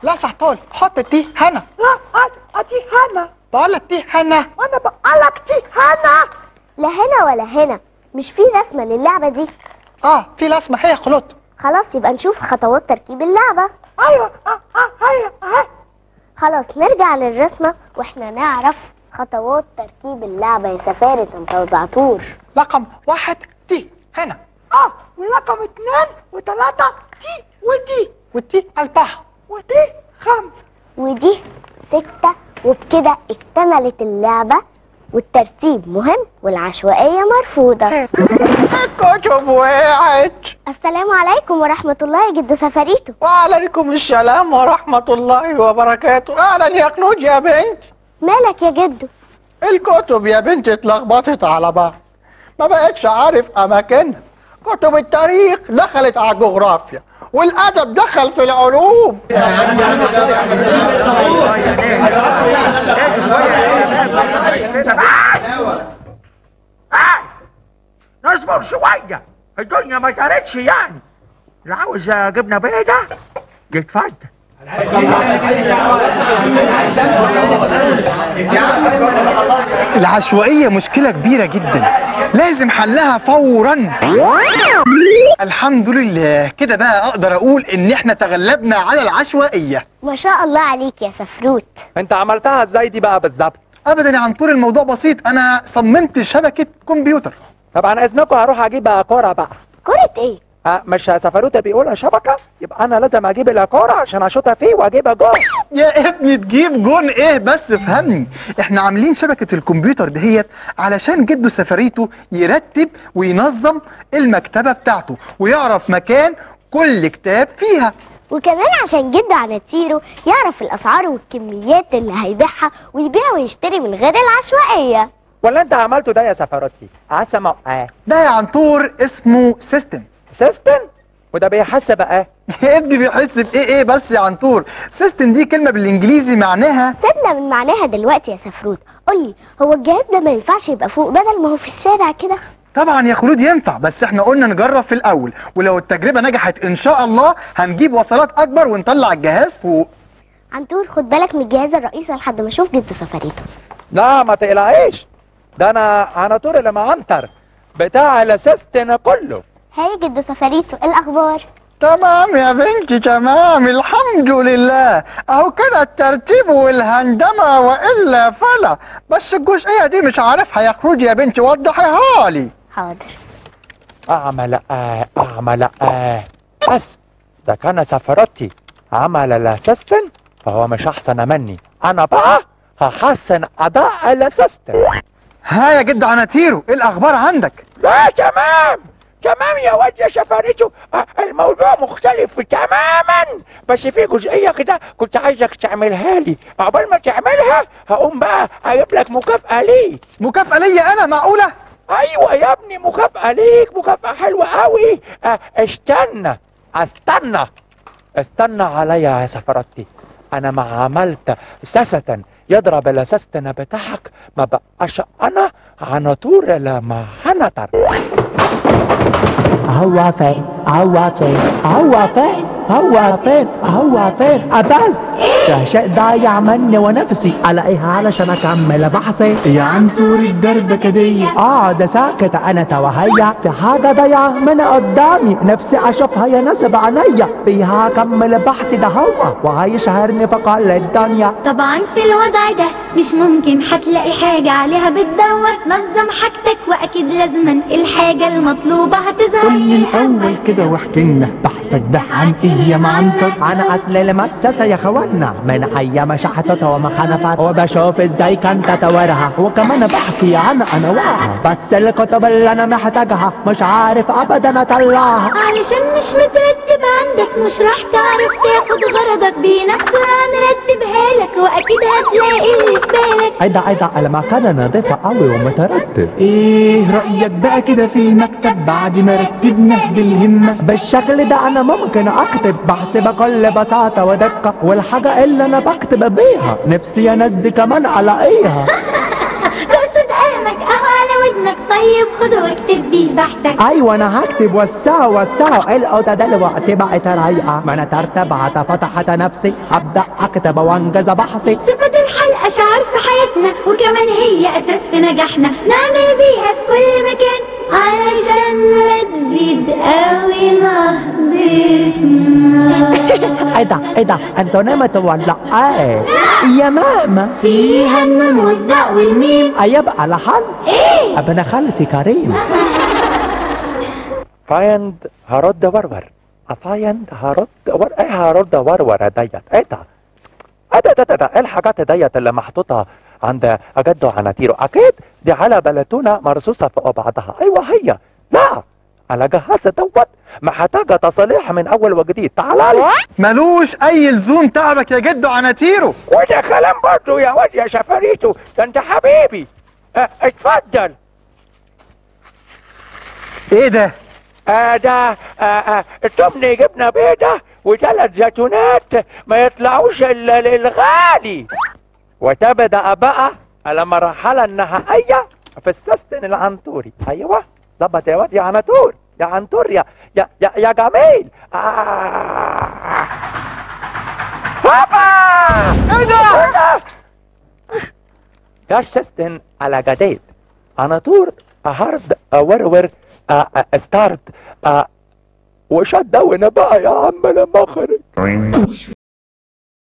لا سحطول حط دي هنا لا ادي هنا بقول لك دي هنا وانا بقولك دي هنا لا هنا ولا هنا مش في رسمة للعبة دي اه في لازمه هي خلط خلاص يبقى نشوف خطوات تركيب اللعبة ايوه اه اه ايوه اه خلاص نرجع للرسمة واحنا نعرف خطوات تركيب اللعبة يا سفارة انت وزعتور رقم واحد دي هنا اه ورقم اتنين وتلاتة دي ودي ودي أربعة ودي خمسة ودي ستة وبكده اكتملت اللعبة والترتيب مهم والعشوائية مرفوضة الكتب وقعت السلام عليكم ورحمة الله يا جدو سفريتو وعليكم السلام ورحمة الله وبركاته أهلا يا كنود يا بنت مالك يا جدو الكتب يا بنت اتلخبطت على بعض ما بقتش عارف أماكنها كتب التاريخ دخلت على الجغرافيا والأدب دخل في العلوم نصبر شوية الدنيا ما جرتش يعني اللي عاوز جبنة بيضة يتفضل العشوائية مشكلة كبيرة جدا لازم حلها فورا الحمد لله كده بقى اقدر اقول ان احنا تغلبنا على العشوائية ما شاء الله عليك يا سفروت انت عملتها ازاي دي بقى بالظبط ابدا يا عنتور الموضوع بسيط انا صممت شبكة كمبيوتر طبعا اذنكم هروح اجيب كوره بقى كرة ايه أه مش سفروته بيقول شبكه يبقى انا لازم اجيب الكوره عشان اشوطها فيه واجيبها جول يا ابني تجيب جون ايه بس فهمني احنا عاملين شبكة الكمبيوتر دهيت علشان جده سفريته يرتب وينظم المكتبة بتاعته ويعرف مكان كل كتاب فيها وكمان عشان جدو عناتيرو يعرف الاسعار والكميات اللي هيبيعها ويبيع ويشتري من غير العشوائية ولا انت عملته ده يا سفروتي عسمه اه ده يا عنتور اسمه سيستم سيستم وده بيحسب ايه يا ابني بيحس بايه ايه بس يا عنتور سيستم دي كلمة بالانجليزي معناها سيبنا من معناها دلوقتي يا سفروت قولي هو الجهاز ده ما ينفعش يبقى فوق بدل ما هو في الشارع كده طبعا يا خلود ينفع بس احنا قلنا نجرب في الاول ولو التجربة نجحت ان شاء الله هنجيب وصلات اكبر ونطلع الجهاز فوق عنتور خد بالك من الجهاز الرئيسي لحد ما اشوف جدو سفريته لا ما تقلقيش ده انا انا طول اللي معنتر بتاع السيستم كله هاي جدو سفريته إيه الاخبار تمام يا بنتي تمام الحمد لله اهو كده الترتيب والهندمة والا فلا بس الجزئية دي مش عارفها يا خلود يا بنتي وضحيها لي حاضر اعمل ايه اعمل ايه بس ده كان سفرتي عمل السيستم فهو مش احسن مني انا بقى هحسن اداء السيستم ها يا جد عناتيرو ايه الاخبار عندك لا تمام تمام يا واد يا سفرته آه، الموضوع مختلف تماما بس في جزئية كده كنت عايزك تعملها لي عقبال ما تعملها هقوم بقى هجيب لك مكافأة ليك مكافأة ليا انا معقولة ايوه يا ابني مكافأة ليك مكافأة حلوة قوي اه استنى استنى استنى عليا يا سفرتي انا ما عملت ساسة يضرب السيستم بتاعك ما بقاش انا عنطور لما هنطر هو فين هو فين هو فين هو فين هو فين أبس ده شيء ضايع مني ونفسي الاقيها علشان اكمل بحثي يا عنتور الدرب كدية اه ده ساكت انا توهيا في حاجة ضايعة من قدامي نفسي اشوفها يا نسب عينيا فيها اكمل بحثي ده هو وهيشهرني في كل الدنيا طبعا في الوضع ده مش ممكن هتلاقي حاجة عليها بتدور نظم حاجتك واكيد لازما الحاجة المطلوبة هتظهر قولي الاول كده واحكي لنا بحثك ده عن ايه يا معنتر انا اصل المؤسسة يا اخوانا من ايام شحتت وما خنفت وبشوف ازاي كان تطورها وكمان بحكي عن انواعها بس الكتب اللي انا محتاجها مش عارف ابدا اطلعها علشان مش مترتب عندك مش راح تعرف تاخد غرضك بنفسه هنرتبها لك واكيد هتلاقي اللي في بالك ايه ده ايه ده المكان نظيفة قوي ومترتب ايه رأيك بقى كده في المكتب بعد ما رتبنا بالهمة بالشكل ده انا ممكن اكتب بحث بكل بساطة ودقة والحاجة اللي انا بكتب بيها نفسي يا ناس دي كمان الاقيها تقصد قلمك اهو على ودنك طيب خد واكتب بيه بحثك ايوه انا هكتب وسعوا وسعوا القطة دلوقتي بقت رايقة ما انا ترتبعت فتحت نفسي ابدا اكتب وانجز بحثي صفة الحلقة شعار في حياتنا وكمان هي أساس في نجاحنا نعمل بيها في كل مكان علشان ما تزيد قوي نهضتنا ايه ده ايه ده انتوا نمتوا ولا ايه يا ماما فيها النون والزاء والميم يبقى لحل ايه ابن خالتي كريم فايند هرد ورور افايند هرد ور ايه هرد ورور ديت ايه ده ايه ده ده ده ده ايه الحاجات ديت اللي محطوطة عند اجدو عناتيرو اكيد دي على بلاتونة مرصوصة فوق بعضها ايوه هي لا على جهاز دوت محتاجة تصليح من اول وجديد تعال لي ملوش اي لزوم تعبك يا جدو عناتيرو وده كلام برضه يا واد يا شفريتو ده انت حبيبي اه اتفضل ايه ده آه ده آه آه تمني جبنه بيضه وثلاث زيتونات ما يطلعوش الا للغالي وتبدأ بقى المرحلة النهائية في السيستم العنتوري ايوه ظبط يا واد يا عنتور يا عنتور يا يا يا, يا جميل آه. بابا ايه ده ده السيستم على جديد عنتور هارد ورور ستارت وشت داون بقى يا عم لما اخرج